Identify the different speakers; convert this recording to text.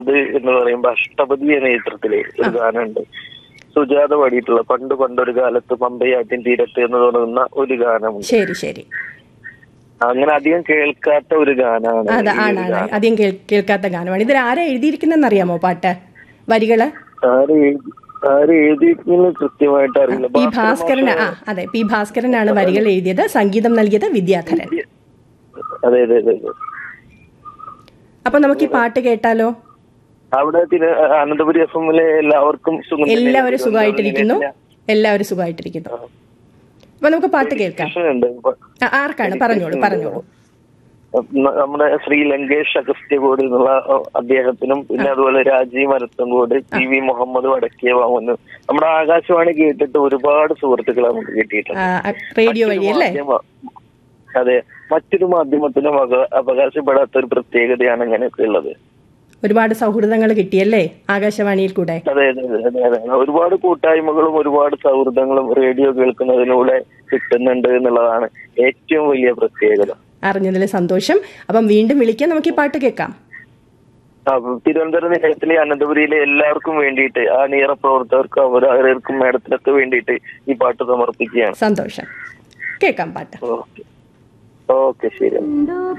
Speaker 1: ഇത് എന്ന് പറയുമ്പോ അഷ്ടപതി എന്ന ചിത്രത്തില് ഒരു ഗാനമുണ്ട് സുജാത പാടിയിട്ടുള്ള പണ്ട് പണ്ടൊരു കാലത്ത് പമ്പയാറ്റിൻ തീരത്ത് എന്ന് തുടങ്ങുന്ന ഒരു ഗാനമുണ്ട്
Speaker 2: ശരി ശരി
Speaker 1: അങ്ങനെ അധികം കേൾക്കാത്ത ഒരു ഗാനമാണ്
Speaker 2: അതെ ആണാണ് അധികം കേൾ- കേൾക്കാത്ത ഗാനമാണ് ഇതിൽ ആരാ എഴുതിയിരിക്കുന്നെന്ന് അറിയാമോ പാട്ട് വരികള്
Speaker 1: ആര് എഴുതി- ആര് എഴുതിയിരിക്കുന്നത് കൃത്യമായിട്ട് അറിയില്ല
Speaker 2: പി ഭാസ്കരൻ ആ അതെ പി ഭാസ്കരനാണ് വരികൾ എഴുതിയത് സംഗീതം നൽകിയത് വിദ്യാധരൻ
Speaker 1: അതെ അതെ അതെ അതെ.
Speaker 2: അപ്പൊ നമുക്ക് ഈ പാട്ട് കേട്ടാലോ
Speaker 1: അവിടെ പിന്നെ അനന്തപുരി എഫ് എമ്മിലെ എല്ലാവർക്കും സുഖം തന്നെ.
Speaker 2: എല്ലാവരും സുഖമായിട്ടിരിക്കുന്നു എല്ലാവരും സുഖമായിട്ടിരിക്കുന്നു അപ്പൊ നമുക്ക് പാട്ട് കേൾക്കാം
Speaker 1: കൃഷ്ണനുണ്ട്.
Speaker 2: ആ, ആർക്കാണ് പറഞ്ഞോളൂ പറഞ്ഞോളൂ
Speaker 1: ന- നമ്മുടെ ശ്രീ ലങ്കേഷ് അഗസ്ത്യകോട് എന്നുള്ള അഹ് അദ്ദേഹത്തിനും പിന്നെ അതുപോലെ രാജീവ് മരത്തങ്കോട് പി വി മുഹമ്മദ് വടക്കിയ വാങ്ങുന്നു നമ്മുടെ ആകാശവാണി കേട്ടിട്ട് ഒരുപാട് സുഹൃത്തുക്കളെ നമുക്ക് കിട്ടിയിട്ടുണ്ട്
Speaker 2: ആ, റേഡിയോ വഴി അല്ലേ
Speaker 1: മാധ്യമ- അതെ മറ്റൊരു മാധ്യമത്തിനും അവ- അവകാശപ്പെടാത്ത ഒരു പ്രത്യേകതയാണ് അങ്ങനെയൊക്കെ ഉള്ളത്
Speaker 2: ഒരുപാട് സൗഹൃദങ്ങൾ കിട്ടിയല്ലേ ആകാശവാണിയിൽ കൂടെ
Speaker 1: അതെ അതെ അതെ അതെ അതെ ഒരുപാട് കൂട്ടായ്മകളും ഒരുപാട് സൗഹൃദങ്ങളും റേഡിയോ കേൾക്കുന്നതിലൂടെ കിട്ടുന്നുണ്ട് എന്നുള്ളതാണ് ഏറ്റവും വലിയ പ്രത്യേകത
Speaker 2: അറിഞ്ഞതിൽ സന്തോഷം അപ്പം വീണ്ടും വിളിക്കാൻ നമുക്ക് ഈ പാട്ട് കേൾക്കാം
Speaker 1: ആ, തിരുവനന്തപുരം നിലയത്തിലെ അനന്തപുരിയിലെ എല്ലാവർക്കും വേണ്ടിയിട്ട് ആ നീറ പ്രവർത്തകർക്കും അവരവർക്കും മേഡത്തിനൊക്കെ വേണ്ടിയിട്ട് ഈ പാട്ട് സമർപ്പിക്കുകയാണ്
Speaker 2: സന്തോഷം കേൾക്കാം പാട്ട്
Speaker 1: ഓക്കെ ഓക്കെ ശരി